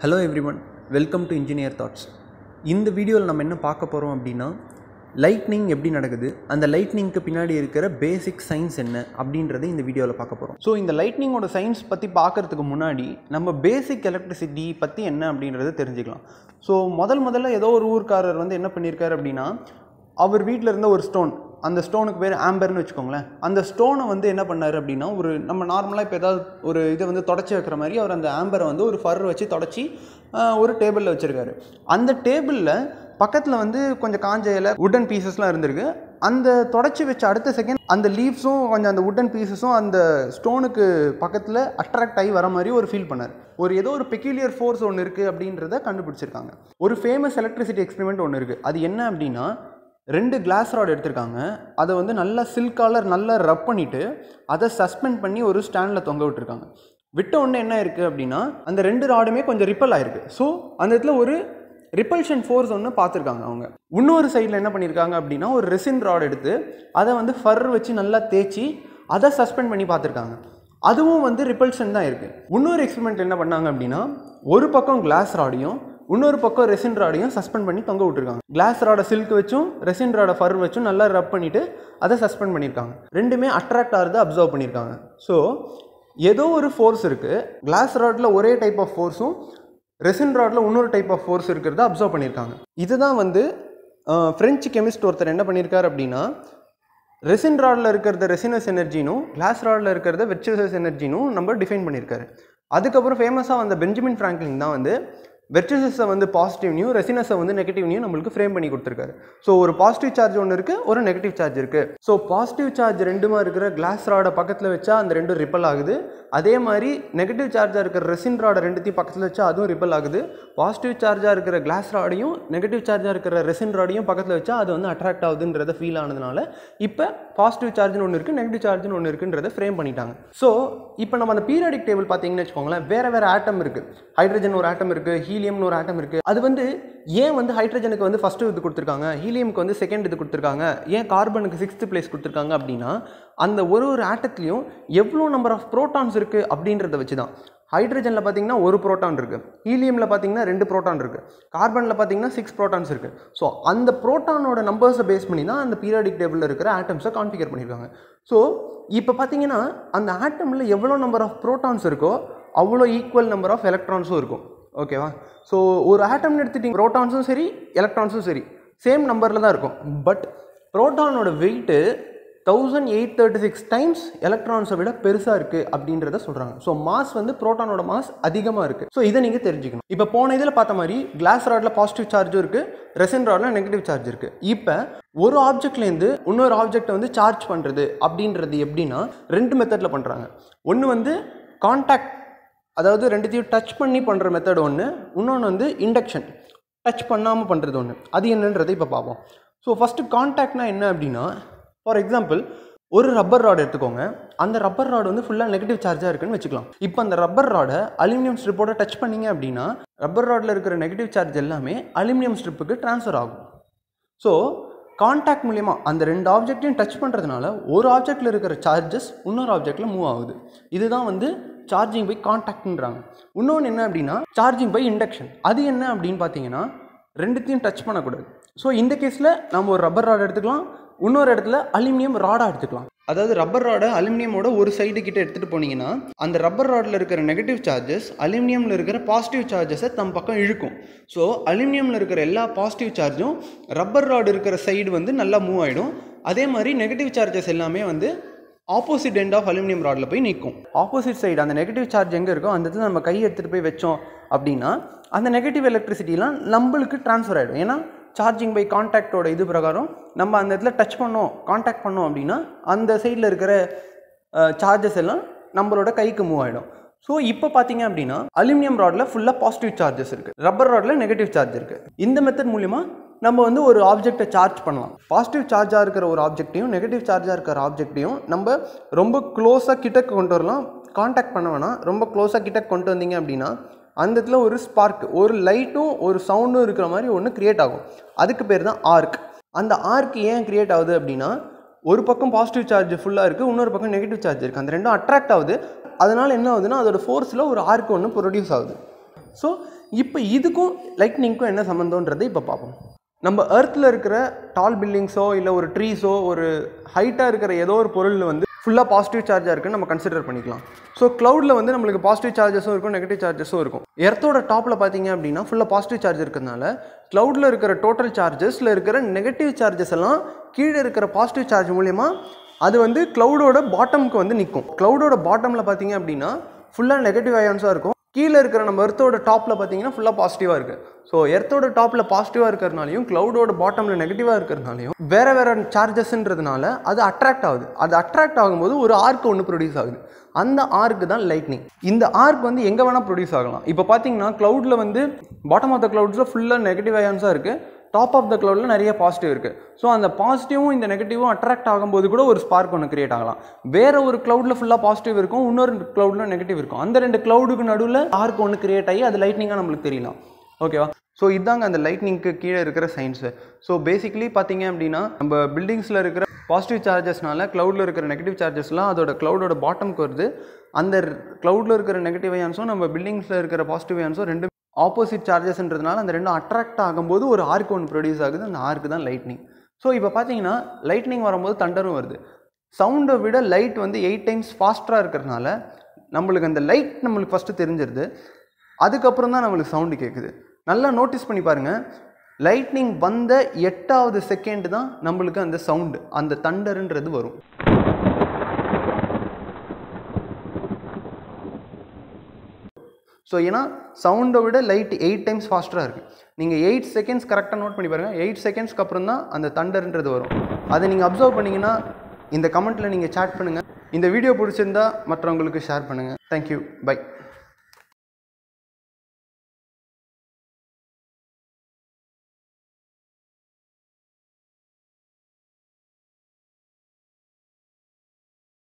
hello everyone welcome to engineer thoughts இந்த வீடியோவில் நம்ம என்ன பார்க்க போகிறோம் அப்படின்னா லைட்னிங் எப்படி நடக்குது அந்த லைட்னிங்க்கு பின்னாடி இருக்கிற பேசிக் சயின்ஸ் என்ன அப்படின்றத இந்த வீடியோவில் பார்க்க போகிறோம் ஸோ இந்த லைட்னிங்கோட சயின்ஸ் பற்றி பார்க்கறதுக்கு முன்னாடி நம்ம பேசிக் எலக்ட்ரிசிட்டி பற்றி என்ன அப்படின்றத தெரிஞ்சுக்கலாம் ஸோ முதல் முதல்ல ஏதோ ஒரு ஊர்க்காரர் வந்து என்ன பண்ணியிருக்காரு அப்படின்னா அவர் வீட்டில் இருந்த ஒரு ஸ்டோன் அந்த ஸ்டோனுக்கு பேர் ஆம்பர்னு வச்சுக்கோங்களேன் அந்த ஸ்டோனை வந்து என்ன பண்ணார் அப்படின்னா ஒரு நம்ம நார்மலாக இப்போ ஏதாவது ஒரு இதை வந்து தொடச்சி வைக்கிற மாதிரி அவர் அந்த ஆம்பரை வந்து ஒரு ஃபர் வச்சு தொடச்சி ஆஹ், ஒரு டேபிளில் வச்சுருக்காரு அந்த டேபிளில் பக்கத்தில் வந்து கொஞ்சம் காஞ்ச இலை உட்டன் பீசஸ்லாம் இருந்திருக்கு அந்த தொடச்சி வச்ச அடுத்த செகண்ட் அந்த லீவ்ஸும் கொஞ்சம் அந்த உட்டன் பீசஸும் அந்த ஸ்டோனுக்கு பக்கத்தில் அட்ராக்ட் ஆகி வர மாதிரி ஒரு ஃபீல் பண்ணார் ஒரு ஏதோ ஒரு பெக்யூலியர் ஃபோர்ஸ் ஒன்று இருக்குது அப்படின்றத கண்டுபிடிச்சிருக்காங்க ஒரு ஃபேமஸ் எலக்ட்ரிசிட்டி எக்ஸ்பெரிமெண்ட் ஒன்று இருக்குது அது என்ன அப்படின்னா ரெண்டு கிளாஸ் ராட் எடுத்திருக்காங்க அதை வந்து நல்லா சில்காலர் நல்லா ரப் பண்ணிவிட்டு அதை சஸ்பெண்ட் பண்ணி ஒரு ஸ்டாண்டில் தொங்க விட்டுருக்காங்க விட்ட உடனே என்ன இருக்குது அப்படின்னா அந்த ரெண்டு ராடுமே கொஞ்சம் ரிப்பல் ஆயிருக்கு ஸோ அந்த இடத்துல ஒரு ரிப்பல்ஷன் ஃபோர்ஸ் ஒன்று பார்த்துருக்காங்க அவங்க இன்னொரு சைடில் என்ன பண்ணியிருக்காங்க அப்படின்னா ஒரு ரெசின் ராட் எடுத்து அதை வந்து ஃபர் வச்சு நல்லா தேய்ச்சி அதை சஸ்பெண்ட் பண்ணி பார்த்துருக்காங்க அதுவும் வந்து ரிப்பல்ஷன் தான் இருக்குது இன்னொரு எக்ஸ்பெரிமெண்ட் என்ன பண்ணாங்க அப்படின்னா ஒரு பக்கம் கிளாஸ் ராடையும் இன்னொரு பக்கம் ரெசின் ராடையும் சஸ்பெண்ட் பண்ணி தொங்க விட்டுருக்காங்க கிளாஸ் ராடை சில்க் வச்சும் ரெசின் ராடை ஃபர் வச்சும் நல்லா ரப் பண்ணிவிட்டு அதை சஸ்பெண்ட் பண்ணியிருக்காங்க ரெண்டுமே அட்ராக்ட் ஆகிறத அப்சர்வ் பண்ணியிருக்காங்க ஸோ ஏதோ ஒரு ஃபோர்ஸ் இருக்குது கிளாஸ் ராடில் ஒரே டைப் ஆஃப் ஃபோர்ஸும் ரெசின் ராடில் இன்னொரு டைப் ஆஃப் ஃபோர்ஸ் இருக்கிறத அப்சர்வ் பண்ணியிருக்காங்க இதுதான் வந்து ஃப்ரெஞ்சு கெமிஸ்ட் ஒருத்தர் என்ன பண்ணியிருக்காரு அப்படின்னா ரெசின் ராடில் இருக்கிறத ரெசினஸ் எனர்ஜினும் கிளாஸ் ராடில் இருக்கிறத வெர்ச்சுவஸ் எனர்ஜினும் நம்ம டிஃபைன் பண்ணியிருக்காரு அதுக்கப்புறம் ஃபேமஸாக வந்த பெஞ்சமின் ஃப்ராங்க்லின் தான் வந்து வெர்ச்சுவஸை வந்து பாசிட்டிவ்னையும் ரெசினஸை வந்து நெகட்டிவ்னையும் நம்மளுக்கு ஃப்ரேம் பண்ணி கொடுத்துருக்காரு ஸோ ஒரு பாசிட்டிவ் சார்ஜ் ஒன்று இருக்குது ஒரு நெகட்டிவ் சார்ஜ் இருக்குது ஸோ பாசிட்டிவ் சார்ஜ் ரெண்டுமா இருக்கிற கிளாஸ் ராடை பக்கத்தில் வச்சா அந்த ரெண்டும் ரிப்பல் ஆகுது அதே மாதிரி நெகட்டிவ் சார்ஜாக இருக்கிற ரெசின் ராடை ரெண்டுத்தையும் பக்கத்தில் வச்சா அதுவும் ரிப்பல் ஆகுது பாசிட்டிவ் சார்ஜாக இருக்கிற கிளாஸ் ராடையும் நெகட்டிவ் சார்ஜாக இருக்கிற ரெசின் ராடையும் பக்கத்தில் வச்சா அது வந்து அட்ராக்ட் ஆகுதுன்றத ஃபீல் ஆனதுனால இப்போ பாசிட்டிவ் சார்ஜ்னு ஒன்று இருக்குது நெகட்டிவ் சார்ஜ்னு ஒன்று இருக்குன்றத ஃப்ரேம் பண்ணிட்டாங்க ஸோ இப்போ நம்ம அந்த பீரியாடிக் டேபிள் பார்த்தீங்கன்னு வச்சுக்கோங்களேன் வேறு வேறு ஆட்டம் இருக்குது ஹைட்ரஜன் ஒரு ஆட்டம் இருக்குது ஹீலியம்னு ஒரு ஆட்டம் இருக்குது அது வந்து ஏன் வந்து ஹைட்ரஜனுக்கு வந்து ஃபஸ்ட்டு இது கொடுத்துருக்காங்க ஹீலியமுக்கு வந்து செகண்ட் இது கொடுத்துருக்காங்க ஏன் கார்பனுக்கு சிக்ஸ்த் பிளேஸ் கொடுத்துருக்காங்க அப்படின்னா அந்த ஒரு ஒரு ஆட்டத்துலேயும் எவ்வளோ நம்பர் ஆஃப் ப்ரோட்டான்ஸ் இருக்குது அப்படின்றத வச்சு தான் ஹைட்ரஜனில் பார்த்தீங்கன்னா ஒரு ப்ரோட்டான் இருக்குது ஹீலியமில் பார்த்தீங்கன்னா ரெண்டு ப்ரோட்டான் இருக்குது கார்பனில் பார்த்தீங்கன்னா சிக்ஸ் ப்ரோட்டான்ஸ் இருக்குது ஸோ அந்த ப்ரோட்டானோட நம்பர்ஸை பேஸ் பண்ணி தான் அந்த பீரியாடிக் டேபிளில் இருக்கிற ஆட்டம்ஸை கான்ஃபிகர் பண்ணியிருக்காங்க ஸோ இப்போ பார்த்தீங்கன்னா அந்த ஆட்டமில் எவ்வளோ நம்பர் ஆஃப் ப்ரோட்டான்ஸ் இருக்கோ அவ்வளோ ஈக்குவல் நம்பர் ஆஃப் எலக்ட்ரான்ஸும் இருக்கும் ஓகேவா ஸோ ஒரு ஆட்டம்னு எடுத்துட்டிங்க ப்ரோட்டான்ஸும் சரி எலக்ட்ரான்ஸும் சரி சேம் நம்பரில் தான் இருக்கும் பட் ப்ரோட்டானோட weight thousand eight thirty six times எலக்ட்ரான்ஸை விட பெருசாக இருக்குது அப்படின்றத சொல்கிறாங்க ஸோ மாஸ் வந்து ப்ரோட்டானோட மாஸ் அதிகமாக இருக்குது ஸோ இதை நீங்கள் தெரிஞ்சுக்கணும் இப்போ போன இதில் பார்த்த மாதிரி கிளாஸ் ராடில் பாசிட்டிவ் சார்ஜும் இருக்குது ரெசின் ராடில் நெகட்டிவ் சார்ஜ் இருக்குது இப்போ ஒரு ஆப்ஜெக்ட்லேருந்து இன்னொரு ஆப்ஜெக்ட்டை வந்து சார்ஜ் பண்ணுறது அப்படின்றது எப்படின்னா ரெண்டு மெத்தடில் பண்ணுறாங்க ஒன்று வந்து கான்டாக்ட் அதாவது ரெண்டுத்தையும் டச் பண்ணி பண்ணுற மெத்தட் ஒன்று இன்னொன்று வந்து இண்டக்ஷன் டச் பண்ணாமல் பண்ணுறது ஒன்று அது என்னன்றதை இப்போ பார்ப்போம் ஸோ ஃபஸ்ட்டு கான்டாக்ட்னா என்ன அப்படின்னா ஃபார் எக்ஸாம்பிள் ஒரு ரப்பர் ராட் எடுத்துக்கோங்க அந்த ரப்பர் ராட் வந்து ஃபுல்லாக நெகட்டிவ் சார்ஜாக இருக்குன்னு வச்சுக்கலாம் இப்போ அந்த ரப்பர் ராடை அலுமினியம் ஸ்ட்ரிப்போட டச் பண்ணீங்க அப்படின்னா ரப்பர் ராடில் இருக்கிற நெகட்டிவ் சார்ஜ் எல்லாமே அலுமினியம் ஸ்ட்ரிப்புக்கு ட்ரான்ஸ்ஃபர் ஆகும் ஸோ கான்டாக்ட் மூலிமா அந்த ரெண்டு ஆப்ஜெக்ட்டையும் டச் பண்ணுறதுனால ஒரு ஆப்ஜெக்டில் இருக்கிற சார்ஜஸ் இன்னொரு ஆப்ஜெக்டில் மூவ் ஆகுது இதுதான் வந்து சார்ஜிங் பை கான்டாக்ட்ன்றாங்க இன்னொன்று என்ன அப்படின்னா சார்ஜிங் பை இண்டக்ஷன் அது என்ன அப்படின்னு பார்த்தீங்கன்னா ரெண்டுத்தையும் டச் பண்ணக்கூடாது ஸோ இந்த கேஸில் நம்ம ஒரு ரப்பர் ராட் எடுத்துக்கலாம் இன்னொரு இடத்துல அலுமினியம் ராடாக எடுத்துக்கலாம் அதாவது ரப்பர் ராடை அலுமினியமோட ஒரு சைடு கிட்ட எடுத்துகிட்டு போனீங்கன்னா அந்த ரப்பர் ராடில் இருக்கிற நெகட்டிவ் சார்ஜஸ் அலுமினியமில் இருக்கிற பாசிட்டிவ் சார்ஜஸை தம் பக்கம் இழுக்கும் ஸோ அலுமினியமில் இருக்கிற எல்லா பாசிட்டிவ் சார்ஜும் ரப்பர் ராடு இருக்கிற சைடு வந்து நல்லா மூவ் ஆகிடும் அதே மாதிரி நெகட்டிவ் சார்ஜஸ் எல்லாமே வந்து ஆப்போசிட் எண்ட் ஆஃப் அலுமினியம் ராடில் போய் நிற்கும் ஆப்போசிட் சைடு அந்த நெகட்டிவ் சார்ஜ் எங்கே இருக்கோ அந்த இடத்துல நம்ம கை எடுத்துகிட்டு போய் வச்சோம் அப்படின்னா அந்த நெகட்டிவ் எலக்ட்ரிசிட்டிலாம் நம்மளுக்கு ட்ரான்ஸ்ஃபர் ஆகிடும் ஏன்னா சார்ஜிங் பை கான்டாக்டோட இது பிரகாரம் நம்ம அந்த இடத்துல டச் பண்ணோம் கான்டாக்ட் பண்ணோம் அப்படின்னா அந்த சைடில் இருக்கிற சார்ஜஸ் எல்லாம் நம்மளோட கைக்கு மூவ் ஆகிடும் ஸோ இப்போ பார்த்தீங்க அப்படின்னா அலுமினியம் ராடில் ஃபுல்லாக பாசிட்டிவ் சார்ஜஸ் இருக்குது ரப்பர் ராடில் நெகட்டிவ் சார்ஜ் இருக்குது இந்த மெத்தட் மூலிமா நம்ம வந்து ஒரு ஆப்ஜெக்டை சார்ஜ் பண்ணலாம் பாசிட்டிவ் சார்ஜாக இருக்கிற ஒரு ஆப்ஜெக்ட்டையும் நெகட்டிவ் சார்ஜாக இருக்கிற ஆப்ஜெக்ட்டையும் நம்ம ரொம்ப க்ளோஸாக கிட்டக்கு கொண்டு வரலாம் கான்டாக்ட் பண்ண வேணாம் ரொம்ப க்ளோஸாக கிட்ட கொண்டு வந்தீங்க அப்படின்னா அந்த இடத்துல ஒரு ஸ்பார்க் ஒரு லைட்டும் ஒரு சவுண்டும் இருக்கிற மாதிரி ஒன்று க்ரியேட் ஆகும் அதுக்கு பேர் தான் ஆர்க் அந்த ஆர்க் ஏன் க்ரியேட் ஆகுது அப்படின்னா ஒரு பக்கம் பாசிட்டிவ் சார்ஜ் ஃபுல்லாக இருக்குது இன்னொரு பக்கம் நெகட்டிவ் சார்ஜ் இருக்குது அந்த ரெண்டும் அட்ராக்ட் ஆகுது அதனால் என்ன ஆகுதுன்னா அதோட ஃபோர்ஸில் ஒரு ஆர்க் ஒன்று ப்ரொடியூஸ் ஆகுது ஸோ இப்போ இதுக்கும் லைட்னிங்க்கும் என்ன சம்மந்தன்றதை இப்போ பார்ப்போம் நம்ம எர்த்தில் இருக்கிற டால் பில்டிங்ஸோ இல்லை ஒரு ட்ரீஸோ ஒரு ஹைட்டாக இருக்கிற ஏதோ ஒரு பொருள் வந்து ஃபுல்லாக பாசிட்டிவ் சார்ஜாக இருக்குன்னு நம்ம கன்சிடர் பண்ணிக்கலாம் ஸோ க்ளவுடில் வந்து நம்மளுக்கு பாசிட்டிவ் சார்ஜஸும் இருக்கும் நெகட்டிவ் சார்ஜஸும் இருக்கும் எர்த்தோட டாப்பில் பார்த்தீங்க அப்படின்னா ஃபுல்லாக பாசிட்டிவ் சார்ஜ் இருக்கிறதுனால க்ளவுடில் இருக்கிற டோட்டல் சார்ஜஸில் இருக்கிற நெகட்டிவ் சார்ஜஸ் எல்லாம் கீழே இருக்கிற பாசிட்டிவ் சார்ஜ் மூலயமா அது வந்து க்ளவுடோட பாட்டமுக்கு வந்து நிற்கும் க்ளவுடோட பாட்டமில் பார்த்தீங்க அப்படின்னா ஃபுல்லாக நெகட்டிவ் அயான்ஸாக இருக்கும் கீழே இருக்கிற நம்ம எர்த்தோட டாப்பில் பார்த்தீங்கன்னா ஃபுல்லாக பாசிட்டிவாக இருக்குது ஸோ எர்த்தோட டாப்பில் பாசிட்டிவாக இருக்கிறதுனாலையும் க்ளவுடோட பாட்டமில் நெகட்டிவாக இருக்கிறதுனாலையும் வேறு வேறு சார்ஜஸ்ன்றதுனால அது அட்ராக்ட் ஆகுது அது அட்ராக்ட் ஆகும்போது ஒரு ஆர்க் ஒன்று ப்ரொடியூஸ் ஆகுது அந்த ஆர்க்கு தான் லைட்னிங் இந்த ஆர்க் வந்து எங்கே வேணால் ப்ரொடியூஸ் ஆகலாம் இப்போ பார்த்தீங்கன்னா க்ளவுடில் வந்து பாட்டம் ஆஃப் த க்ளவுட்ஸில் ஃபுல்லாக நெகட்டிவ் அயான்ஸாக இருக்குது டாப் ஆஃப் த க்ளவுடில் நிறைய பாசிட்டிவ் இருக்குது ஸோ அந்த பாசிட்டிவும் இந்த நெகட்டிவும் அட்ராக்ட் ஆகும்போது கூட ஒரு ஸ்பார்க் ஒன்று கிரியேட் ஆகலாம் வேற ஒரு க்ளவுடில் ஃபுல்லாக பாசிட்டிவ் இருக்கும் இன்னொரு க்ளவுடில் நெகட்டிவ் இருக்கும் அந்த ரெண்டு க்ளவுடுக்கு நடுவில் ஆர்க் ஒன்று கிரியேட் ஆகி அது லைட்னிங்காக நம்மளுக்கு தெரியலாம் ஓகேவா ஸோ இதாங்க அந்த லைட்னிங்க்கு கீழே இருக்கிற சயின்ஸு ஸோ பேசிக்கலி பார்த்தீங்க அப்படின்னா நம்ம பில்டிங்ஸில் இருக்கிற பாசிட்டிவ் சார்ஜஸ்னால க்ளவுடில் இருக்கிற நெகட்டிவ் சார்ஜஸ்லாம் அதோட க்ளவுடோட பாட்டம்க்கு வருது அந்த க்ளவுடில் இருக்கிற நெகட்டிவ் அயான்ஸும் நம்ம பில்டிங்ஸில் இருக்கிற பாசிட்டிவ் அயான்ஸும் ரெண்டு ஆப்போசிட் சார்ஜஸ்ன்றதுனால அந்த ரெண்டும் அட்ராக்ட் ஆகும்போது ஒரு ஆர்க் ஒன்று ப்ரொடியூஸ் ஆகுது அந்த ஆர்க்கு தான் லைட்னிங் ஸோ இப்போ பார்த்தீங்கன்னா லைட்னிங் வரும்போது தண்டரும் வருது சவுண்டை விட லைட் வந்து எயிட் டைம்ஸ் ஃபாஸ்ட்டாக இருக்கிறதுனால நம்மளுக்கு அந்த லைட் நம்மளுக்கு ஃபஸ்ட்டு தெரிஞ்சிருது அதுக்கப்புறம் தான் நம்மளுக்கு சவுண்டு கேட்குது நல்லா நோட்டீஸ் பண்ணி பாருங்கள் லைட்னிங் வந்த எட்டாவது செகண்ட் தான் நம்மளுக்கு அந்த சவுண்டு அந்த தண்டருன்றது வரும் ஸோ ஏன்னா சவுண்டை விட லைட் எயிட் டைம்ஸ் ஃபாஸ்ட்டாக இருக்குது நீங்கள் எயிட் செகண்ட்ஸ் கரெக்டாக நோட் பண்ணி பாருங்கள் எயிட் செகண்ட்ஸ்க்கு அப்புறம் தான் அந்த தண்டர்ன்றது வரும் அதை நீங்கள் அப்சர்வ் பண்ணிங்கன்னா இந்த கமெண்ட்டில் நீங்கள் சேட் பண்ணுங்கள் இந்த வீடியோ பிடிச்சிருந்தா மற்றவங்களுக்கு ஷேர் பண்ணுங்கள் தேங்க்யூ பை